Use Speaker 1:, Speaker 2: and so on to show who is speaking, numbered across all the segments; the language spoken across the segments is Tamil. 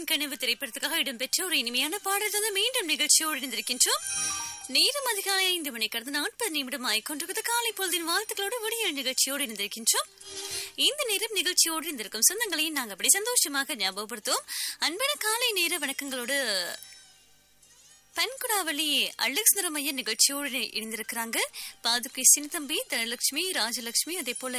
Speaker 1: அன்பன் கனவு திரைப்படத்துக்காக இடம்பெற்ற ஒரு இனிமையான பாடல் வந்து மீண்டும் நிகழ்ச்சியோடு இணைந்திருக்கின்றோம் நேரம் அதிகாலை ஐந்து மணி கடந்த நாற்பது நிமிடம் ஆய்கொண்டிருக்கிறது காலை பொழுதின் வாழ்த்துக்களோடு விடியல் நிகழ்ச்சியோடு இணைந்திருக்கின்றோம் இந்த நேரம் நிகழ்ச்சியோடு இருந்திருக்கும் சொந்தங்களையும் நாங்கள் அப்படி சந்தோஷமாக ஞாபகப்படுத்துவோம் அன்பான காலை நேர வணக்கங்களோடு பன்குடாவளி அலெக்ஸ் நிறமைய நிகழ்ச்சியோடு இணைந்திருக்கிறாங்க பாதுகை சின்னதம்பி தனலட்சுமி ராஜலட்சுமி அதே போல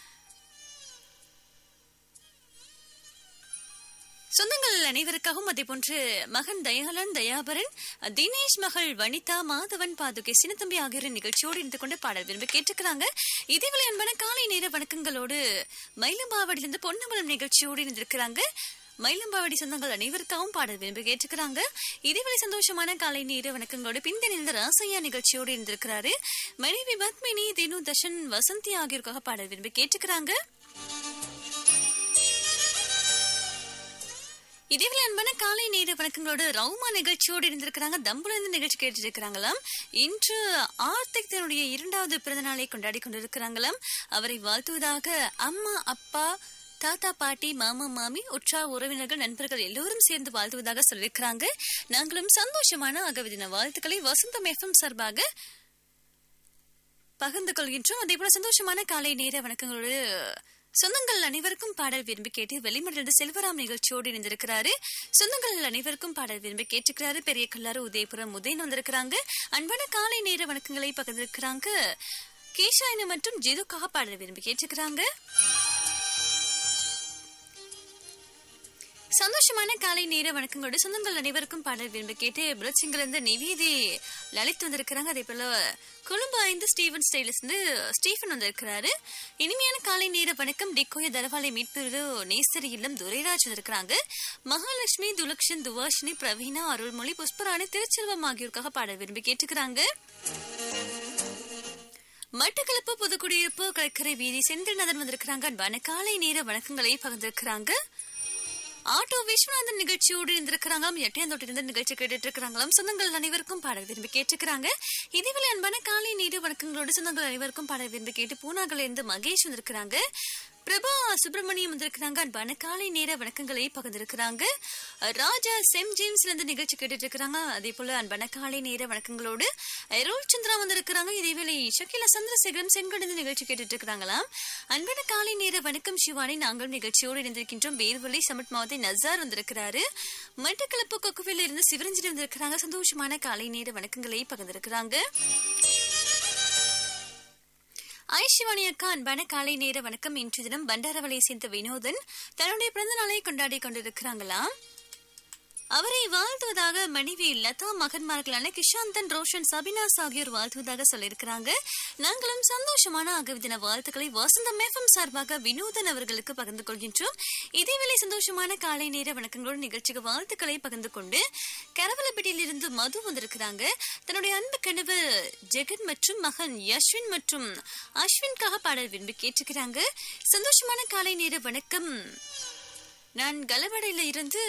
Speaker 1: சொந்தங்கள் அனைவருக்காகவும் அதே போன்று மகன் தயாளன் தயாபரன் தினேஷ் மகள் வனிதா மாதவன் பாதுகை சின்னத்தம்பி ஆகியோரின் நிகழ்ச்சியோடு இருந்து கொண்டு பாடல் விரும்பி கேட்டுக்கிறாங்க இதேவேளை அன்பான காலை நேர வணக்கங்களோடு மயிலம்பாவடியிலிருந்து பொன்னமலம் நிகழ்ச்சியோடு இருந்திருக்கிறாங்க மயிலம்பாவடி சொந்தங்கள் அனைவருக்காகவும் பாடல் விரும்பி கேட்டுக்கிறாங்க இதேவேளை சந்தோஷமான காலை நேர வணக்கங்களோடு பின்தணிந்த ராசையா நிகழ்ச்சியோடு இருந்திருக்கிறாரு மனைவி பத்மினி தினு தஷன் வசந்தி ஆகியோருக்காக பாடல் விரும்பி கேட்டுக்கிறாங்க இதேவேளை அன்பான காலை நேர வணக்கங்களோடு ரவுமா நிகழ்ச்சியோடு இருந்திருக்கிறாங்க தம்புலேருந்து நிகழ்ச்சி கேட்டு இருக்கிறாங்களாம் இன்று ஆர்த்திக் தன்னுடைய இரண்டாவது பிறந்த நாளை கொண்டாடி கொண்டிருக்கிறாங்களாம் அவரை வாழ்த்துவதாக அம்மா அப்பா தாத்தா பாட்டி மாமா மாமி உற்றா உறவினர்கள் நண்பர்கள் எல்லோரும் சேர்ந்து வாழ்த்துவதாக சொல்லியிருக்கிறாங்க நாங்களும் சந்தோஷமான அகவிதின வாழ்த்துக்களை வசந்தம் எஃப்எம் சார்பாக பகிர்ந்து கொள்கின்றோம் அதே போல சந்தோஷமான காலை நேர வணக்கங்களோடு சொந்தங்கள் அனைவருக்கும் பாடல் விரும்பி கேட்டு வெளிமடலிருந்து செல்வராம் நிகழ்ச்சியோடு இணைந்திருக்கிறாரு சொந்தங்கள் அனைவருக்கும் பாடல் விரும்பி கேட்டுக்கிறாரு பெரிய கல்லாறு உதயபுரம் உதயன் வந்திருக்கிறாங்க அன்பான காலை நேர வணக்கங்களை பகிர்ந்திருக்கிறாங்க கேஷாயின மற்றும் ஜெதுக்காக பாடல் விரும்பி கேட்டுக்கிறாங்க சந்தோஷமான காலை நேர வணக்கங்களோடு சொந்தங்கள் அனைவருக்கும் பாடல் விரும்பி கேட்டு புலச்சிங்கில இருந்து நிவேதி லலித் வந்திருக்கிறாங்க அதே போல கொழும்பு ஐந்து ஸ்டீவன் ஸ்டைலிஸ் இருந்து ஸ்டீஃபன் வந்திருக்கிறாரு இனிமையான காலை நேர வணக்கம் டிக்கோய தரவாலை மீட்பு நேசரி இல்லம் துரைராஜ் வந்திருக்கிறாங்க மகாலட்சுமி துலக்ஷன் துவாஷினி பிரவீனா அருள்மொழி புஷ்பராணி திருச்செல்வம் ஆகியோருக்காக பாடல் விரும்பி கேட்டுக்கிறாங்க மட்டக்களப்பு புதுக்குடியிருப்பு கடற்கரை வீதி செந்தில்நாதன் வந்திருக்கிறாங்க அன்பான காலை நேர வணக்கங்களை பகிர்ந்திருக்கிறாங்க ஆட்டோ விஸ்வநாதன் நிகழ்ச்சியோடு இருந்திருக்கிறாங்களாம் எட்டையாந்தோட்டிலிருந்து நிகழ்ச்சி கேட்டுட்டு இருக்கிறாங்களாம் சொந்தங்கள் அனைவருக்கும் பாடல் விரும்பி கேட்டுக்கிறாங்க இதேவேளை அன்பான காலை நீடு வணக்கங்களோடு சொந்தங்கள் அனைவருக்கும் பாடல் விரும்பி கேட்டு பூனாகல இருந்து மகேஷ் வந்திருக்கிறாங்க பிரபா சுப்பிரமணியம் வந்திருக்கிறாங்க அன்பான காலை நேர வணக்கங்களை பகிர்ந்திருக்கிறாங்க ராஜா செம் ஜேம்ஸ்ல இருந்து நிகழ்ச்சி கேட்டுட்டு இருக்கிறாங்க அதே போல அன்பான காலை நேர வணக்கங்களோடு ரோல் சந்திரா வந்திருக்கிறாங்க இதேவேளை ஷக்கிலா சந்திரசேகரன் செங்கடந்து நிகழ்ச்சி கேட்டுட்டு இருக்கிறாங்களாம் அன்பான காலை நேர வணக்கம் சிவானி நாங்கள் நிகழ்ச்சியோடு இணைந்திருக்கின்றோம் வேர்வலை சமட் மாவட்ட நசார் வந்திருக்கிறாரு மட்டக்களப்பு கொக்குவில இருந்து சிவரஞ்சனி வந்திருக்கிறாங்க சந்தோஷமான காலை நேர வணக்கங்களை பகிர்ந்திருக்கிறாங்க ஐஷிவாணி அக்கா அன்பான காலை நேர வணக்கம் இன்று தினம் பண்டாரவளை சேர்ந்த வினோதன் தன்னுடைய பிறந்த நாளை கொண்டாடி கொண்டிருக்கிறாங்களாம் அவரை வாழ்த்துவதாக மனைவி லதா மகன்மார்களான கிஷாந்தன் ரோஷன் சபினாஸ் ஆகியோர் வாழ்த்துவதாக சொல்லியிருக்கிறாங்க நாங்களும் சந்தோஷமான ஆகவிதின வாழ்த்துக்களை வசந்தம் எஃப்எம் சார்பாக வினோதன் அவர்களுக்கு பகிர்ந்து கொள்கின்றோம் இதேவேளை சந்தோஷமான காலை நேர வணக்கங்களோடு நிகழ்ச்சிக்கு வாழ்த்துக்களை பகிர்ந்து கொண்டு கரவலப்பட்டியில் இருந்து மது வந்திருக்கிறாங்க தன்னுடைய அன்பு கனவு ஜெகன் மற்றும் மகன் யஸ்வின் மற்றும் அஸ்வின்காக பாடல் விரும்பி கேட்டுக்கிறாங்க சந்தோஷமான காலை நேர வணக்கம் நான் கலவடையில இருந்து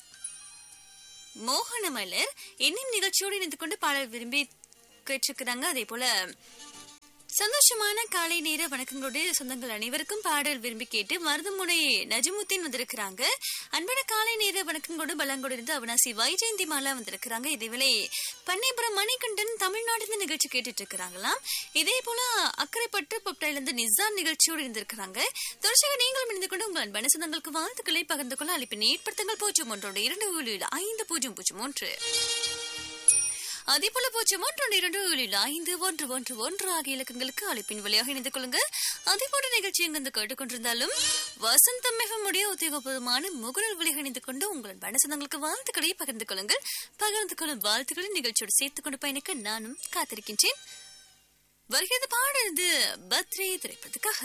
Speaker 1: மோகனமலர் என்னும் நிகழ்ச்சியோடு இணைந்து கொண்டு பாடல் விரும்பி கேட்டிருக்கிறாங்க அதே போல சந்தோஷமான காலை நேர வணக்கங்களோடு சொந்தங்கள் அனைவருக்கும் பாடல் விரும்பி கேட்டு மருதமுனை நஜமுத்தீன் வந்திருக்கிறாங்க அன்பான காலை நேர வணக்கங்களோடு பலங்கோடு இருந்து அவனாசி வைஜெயந்தி மாலா வந்திருக்கிறாங்க இதேவேளை பண்ணைபுரம் மணிகண்டன் தமிழ்நாட்டிலிருந்து நிகழ்ச்சி கேட்டுட்டு இருக்கிறாங்களாம் இதே போல அக்கறைப்பட்டு பொப்டையிலிருந்து நிசாம் நிகழ்ச்சியோடு இருந்திருக்கிறாங்க தொடர்ச்சியாக நீங்களும் இணைந்து கொண்டு உங்கள் அன்பான சொந்தங்களுக்கு வாழ்த்துக்களை பகிர்ந்து கொள்ள அழைப்பின் ஏற்படுத்துங்கள் பூஜ்ஜியம் ஒன்றோடு இரண்டு ஏழு ஐந்து பூஜ்ஜியம் பூஜ்ஜியம் ஒன்று அதே போல பூஜ்ஜியம் ஒன்று இரண்டு ஏழில் ஐந்து ஒன்று ஒன்று ஒன்று ஆகிய இலக்கங்களுக்கு அழைப்பின் வழியாக இணைந்து கொள்ளுங்க அதே போன்ற நிகழ்ச்சி எங்கிருந்து கேட்டுக்கொண்டிருந்தாலும் வசந்தம் மிகமுடைய உத்தியோகபூர்வமான முகநூல் வழியாக இணைந்து கொண்டு உங்கள் பணசந்தங்களுக்கு வாழ்த்துக்களை பகிர்ந்து கொள்ளுங்கள் பகிர்ந்து கொள்ளும் வாழ்த்துக்களை நிகழ்ச்சியோடு சேர்த்துக் கொண்டு பயணிக்க நானும் காத்திருக்கின்றேன் வருகிறது பாடுறது பர்த்டே திரைப்படத்துக்காக